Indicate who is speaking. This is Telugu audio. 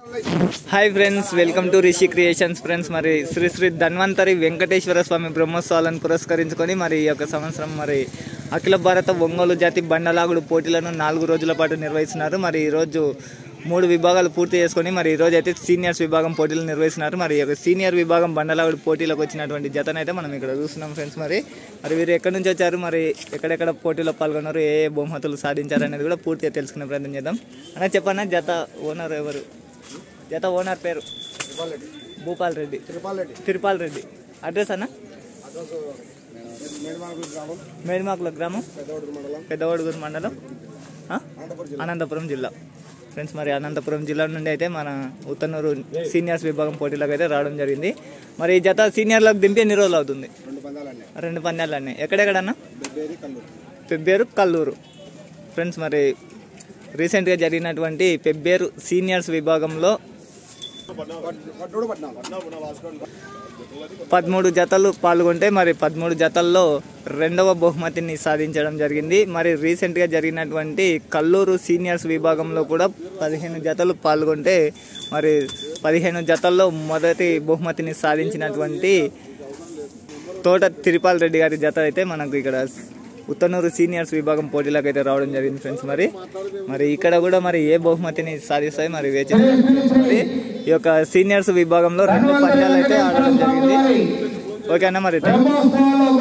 Speaker 1: Hi friends welcome to Rishi creations friends మరి శ్రీ శ్రీ ధన్వంతరి వెంకటేశ్వర స్వామి బ్రహ్మోత్సవాలను పురస్కరించుకొని మరి ఈ యొక్క సంవత్సరం మరి అఖిల భారత ఒంగోలు జాతి బండలాగుడు పోటీలను నాలుగు రోజుల పాటు నిర్వహిస్తున్నారు మరి ఈరోజు మూడు విభాగాలు పూర్తి చేసుకొని మరి ఈరోజు అయితే సీనియర్స్ విభాగం పోటీలు నిర్వహిస్తున్నారు మరి ఈ యొక్క సీనియర్ విభాగం బండలాగుడు పోటీలకు వచ్చినటువంటి జతనైతే మనం ఇక్కడ చూస్తున్నాం ఫ్రెండ్స్ మరి మరి వీరు ఎక్కడి నుంచి వచ్చారు మరి ఎక్కడెక్కడ పోటీలో పాల్గొన్నారు ఏ ఏ బహుమతులు సాధించారు అనేది కూడా పూర్తిగా తెలుసుకునే ప్రయత్నం చేద్దాం అన్న చెప్పన్నా జత ఓనర్ ఎవరు జత ఓనర్ పేరు భూపాల్ రెడ్డి
Speaker 2: తిరుపాలరెడ్డి
Speaker 1: తిరుపాల్ రెడ్డి అడ్రస్ అన్న
Speaker 2: అడ్రస్ మేడిమానకుల గ్రామం
Speaker 1: మేడిమాకుల గ్రామం
Speaker 2: పెద్దవడుగు మండలం
Speaker 1: పెద్దవడుగురు మండలం ఆ?
Speaker 2: అనంతపురం జిల్లా
Speaker 1: అనంతపురం జిల్లా ఫ్రెండ్స్ మరి అనంతపురం జిల్లా నుండి అయితే మన ఉత్తనూరు సీనియర్స్ విభాగం పోటీలకు అయితే రావడం జరిగింది మరి ఈ జత సీనియర్లకు దింపి ఎన్ని రోజులు అవుతుంది
Speaker 2: రెండు పందాలన్నీ
Speaker 1: రెండు పందాలు అన్నీ ఎక్కడెక్కడన్నా
Speaker 2: బెబ్బేరి కల్లూరు
Speaker 1: పెబ్బేరు కల్లూరు ఫ్రెండ్స్ మరి రీసెంట్గా జరిగినటువంటి పెబ్బేరు సీనియర్స్ విభాగంలో
Speaker 2: పట్నోడు పట్నం
Speaker 1: పదమూడు జతలు పాల్గొంటే మరి పదమూడు జతల్లో రెండవ బహుమతిని సాధించడం జరిగింది మరి రీసెంట్గా జరిగినటువంటి కల్లూరు సీనియర్స్ విభాగంలో కూడా పదిహేను జతలు పాల్గొంటే మరి పదిహేను జతల్లో మొదటి బహుమతిని సాధించినటువంటి తోట తిరుపాల్ రెడ్డి గారి జత అయితే మనకు ఇక్కడ ఉత్తనూరు సీనియర్స్ విభాగం పోటీలకు అయితే రావడం జరిగింది ఫ్రెండ్స్ మరి మరి ఇక్కడ కూడా మరి ఏ బహుమతిని సాధిస్తాయి మరి వేచి చూద్దాం friends. మరి ఈ యొక్క సీనియర్స్ విభాగంలో రెండు పంద్యాలు అయితే ఆడడం జరిగింది ఓకేనా మరి
Speaker 3: బ్రహ్మోత్సవాల్లో